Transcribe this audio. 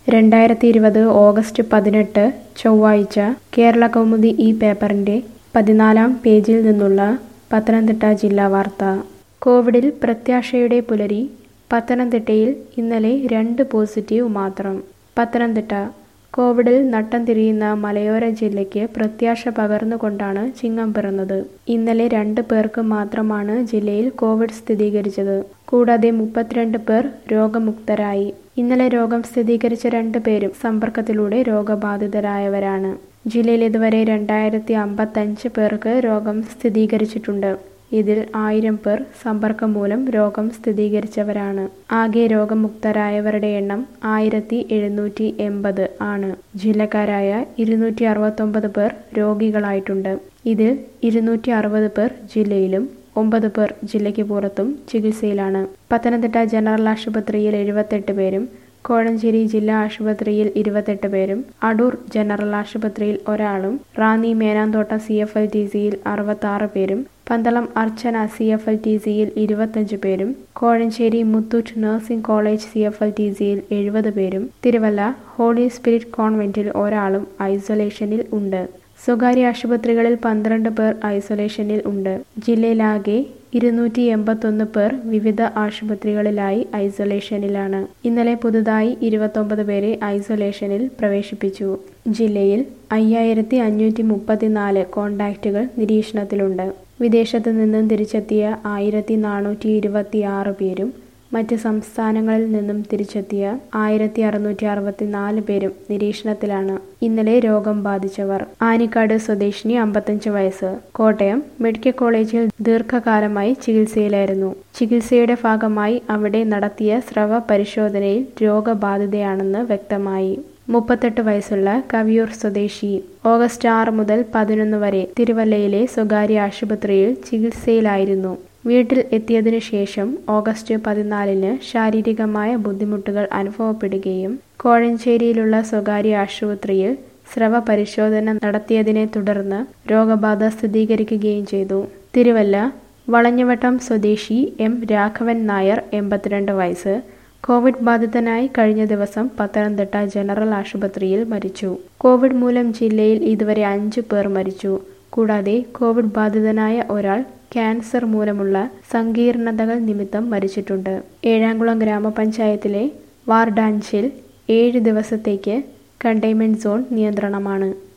രണ്ടായിരത്തി ഇരുപത് ഓഗസ്റ്റ് പതിനെട്ട് ചൊവ്വാഴ്ച കേരള കൗമുദി ഈ പേപ്പറിന്റെ പതിനാലാം പേജിൽ നിന്നുള്ള പത്തനംതിട്ട ജില്ലാ വാർത്ത കോവിഡിൽ പ്രത്യാശയുടെ പുലരി പത്തനംതിട്ടയിൽ ഇന്നലെ രണ്ട് പോസിറ്റീവ് മാത്രം പത്തനംതിട്ട കോവിഡിൽ നട്ടം തിരിയുന്ന മലയോര ജില്ലയ്ക്ക് പ്രത്യാശ പകർന്നുകൊണ്ടാണ് ചിങ്ങം പിറന്നത് ഇന്നലെ രണ്ട് പേർക്ക് മാത്രമാണ് ജില്ലയിൽ കോവിഡ് സ്ഥിരീകരിച്ചത് കൂടാതെ മുപ്പത്തിരണ്ട് പേർ രോഗമുക്തരായി ഇന്നലെ രോഗം സ്ഥിരീകരിച്ച രണ്ട് പേരും സമ്പർക്കത്തിലൂടെ രോഗബാധിതരായവരാണ് ജില്ലയിൽ ഇതുവരെ രണ്ടായിരത്തി അമ്പത്തഞ്ച് പേർക്ക് രോഗം സ്ഥിരീകരിച്ചിട്ടുണ്ട് ഇതിൽ ആയിരം പേർ സമ്പർക്കം മൂലം രോഗം സ്ഥിരീകരിച്ചവരാണ് ആകെ രോഗമുക്തരായവരുടെ എണ്ണം ആയിരത്തി എഴുന്നൂറ്റി എൺപത് ആണ് ജില്ലക്കാരായ ഇരുന്നൂറ്റി അറുപത്തൊമ്പത് പേർ രോഗികളായിട്ടുണ്ട് ഇതിൽ ഇരുന്നൂറ്റി അറുപത് പേർ ജില്ലയിലും ഒമ്പത് പേർ ജില്ലയ്ക്ക് പുറത്തും ചികിത്സയിലാണ് പത്തനംതിട്ട ജനറൽ ആശുപത്രിയിൽ എഴുപത്തെട്ട് പേരും കോഴഞ്ചേരി ജില്ലാ ആശുപത്രിയിൽ ഇരുപത്തെട്ട് പേരും അടൂർ ജനറൽ ആശുപത്രിയിൽ ഒരാളും Ranni Menamthottam C F L T സിയിൽ അറുപത്തി ആറ് പേരും Pandalam Archana C F L T സിയിൽ ഇരുപത്തഞ്ച് പേരും Kozhencherry Muthoot nursing college C F L T സിയിൽ എഴുപത് പേരും തിരുവല്ല ഹോളി സ്പിരിറ്റ് കോൺവെന്റിൽ ഒരാളും ഐസൊലേഷനിൽ ഉണ്ട് സ്വകാര്യ ആശുപത്രികളിൽ പന്ത്രണ്ട് പേർ ഐസൊലേഷനിൽ ഉണ്ട് ജില്ലയിലാകെ ഇരുന്നൂറ്റി എൺപത്തൊന്ന് പേർ വിവിധ ആശുപത്രികളിലായി ഐസൊലേഷനിലാണ് ഇന്നലെ പുതുതായി ഇരുപത്തൊമ്പത് പേരെ ഐസൊലേഷനിൽ പ്രവേശിപ്പിച്ചു ജില്ലയിൽ അയ്യായിരത്തി അഞ്ഞൂറ്റി മുപ്പത്തിനാല് കോണ്ടാക്റ്റുകൾ നിരീക്ഷണത്തിലുണ്ട് വിദേശത്ത് നിന്നും തിരിച്ചെത്തിയ ആയിരത്തി നാനൂറ്റി ഇരുപത്തി ആറ് പേരും മറ്റ് സംസ്ഥാനങ്ങളിൽ നിന്നും തിരിച്ചെത്തിയ ആയിരത്തി അറുന്നൂറ്റി അറുപത്തി നാല് പേരും നിരീക്ഷണത്തിലാണ് ഇന്നലെ രോഗം ബാധിച്ചവർ ആനിക്കാട് സ്വദേശിനി അമ്പത്തഞ്ച് വയസ്സ് കോട്ടയം മെഡിക്കൽ കോളേജിൽ ദീർഘകാലമായി ചികിത്സയിലായിരുന്നു ചികിത്സയുടെ ഭാഗമായി അവിടെ നടത്തിയ സ്രവ പരിശോധനയിൽ രോഗബാധിതയാണെന്ന് വ്യക്തമായി മുപ്പത്തെട്ട് വയസ്സുള്ള കവിയൂർ സ്വദേശി ഓഗസ്റ്റ് ആറ് മുതൽ പതിനൊന്ന് വരെ തിരുവല്ലയിലെ സ്വകാര്യ ആശുപത്രിയിൽ ചികിത്സയിലായിരുന്നു വീട്ടിൽ എത്തിയതിനു ശേഷം ഓഗസ്റ്റ് പതിനാലിന് ശാരീരികമായ ബുദ്ധിമുട്ടുകൾ അനുഭവപ്പെടുകയും കോഴഞ്ചേരിയിലുള്ള സ്വകാര്യ ആശുപത്രിയിൽ സ്രവ പരിശോധന നടത്തിയതിനെ തുടർന്ന് രോഗബാധ സ്ഥിരീകരിക്കുകയും ചെയ്തു തിരുവല്ല വളഞ്ഞവട്ടം സ്വദേശി എം രാഘവൻ നായർ എൺപത്തിരണ്ട് വയസ്സ് കോവിഡ് ബാധിതനായി കഴിഞ്ഞ ദിവസം പത്തനംതിട്ട ജനറൽ ആശുപത്രിയിൽ മരിച്ചു കോവിഡ് മൂലം ജില്ലയിൽ ഇതുവരെ അഞ്ചു പേർ മരിച്ചു കൂടാതെ കോവിഡ് ബാധിതനായ ഒരാൾ ക്യാൻസർ മൂലമുള്ള സങ്കീർണതകൾ നിമിത്തം മരിച്ചിട്ടുണ്ട് ഏഴാംകുളം ഗ്രാമപഞ്ചായത്തിലെ വാർഡാഞ്ചിൽ ഏഴ് ദിവസത്തേക്ക് കണ്ടെയ്ൻമെന്റ് സോൺ നിയന്ത്രണമാണ്